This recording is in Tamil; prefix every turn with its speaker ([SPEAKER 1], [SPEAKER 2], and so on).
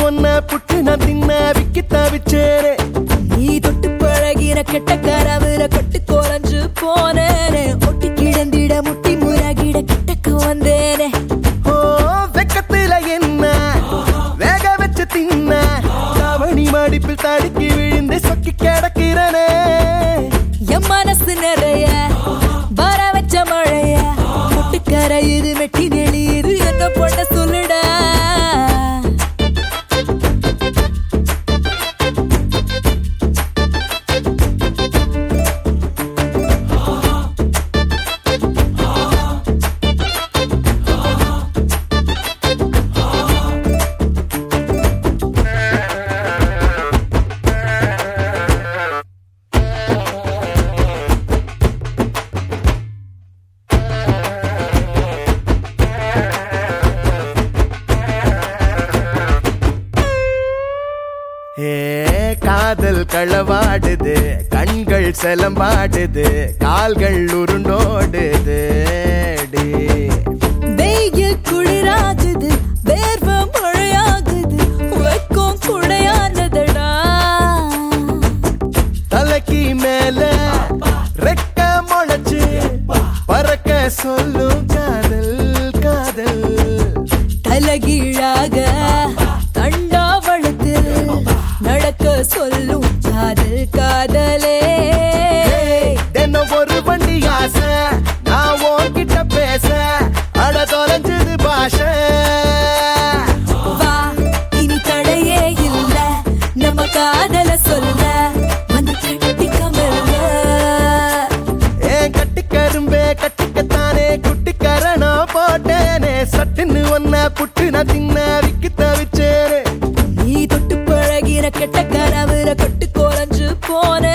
[SPEAKER 1] ஒன்ன புட்டு நான் தின்ன விக்கி தவிச்சேரே
[SPEAKER 2] நீ தொட்டு பழகின கெட்ட கரவுல கொட்டு குறைஞ்சு போனேனே ஒட்டி கிடந்திட முட்டி முறகிட கிட்டக்கு வந்தேனே
[SPEAKER 1] ஓ வெக்கத்துல என்ன வேக வச்சு தின்ன கவனி மடிப்பில் தடுக்கி விழுந்து சொக்கி கிடக்கிறனே
[SPEAKER 2] என் மனசு நிறைய வர வச்ச மழைய முட்டு கரையுது மெட்டி நெளியுது என்ன பொண்ண சொல்லுடா
[SPEAKER 1] ஏ காதல் களவாடுது கண்கள் செலம்பாடுது கால்கள் உருண்டோடுது டி.
[SPEAKER 2] வெயில் குளிராகுது வேர்வை மழையாகுது வெக்கம் குடையானதடா
[SPEAKER 1] தலைக்கு மேல ரெக்க முளைச்சு பறக்க சொல்லும் காதல் காதல்
[SPEAKER 2] தலகீழாக தண்டா வளர்த்து நடக்க சொல்லும் காதல் காதலே
[SPEAKER 1] தினம் ஒரு வண்டி ஆசை நான் உன்கிட்ட பேச அட தொலைஞ்சது பாஷை
[SPEAKER 2] வா இனி தடையே இல்ல நம்ம காதல சொல்ல வந்து கட்டிக்கமல்ல
[SPEAKER 1] ஏன் கட்டி கரும்பே கட்டிக்கத்தானே குட்டி கரணா போட்டேனே சட்டுன்னு ஒன்ன புட்டு நான் தின்ன விக்கி தவிச்சேனே
[SPEAKER 2] நீ தொட்டு பழகின கெட்ட கனவுல கொட்டு குறைஞ்சு போன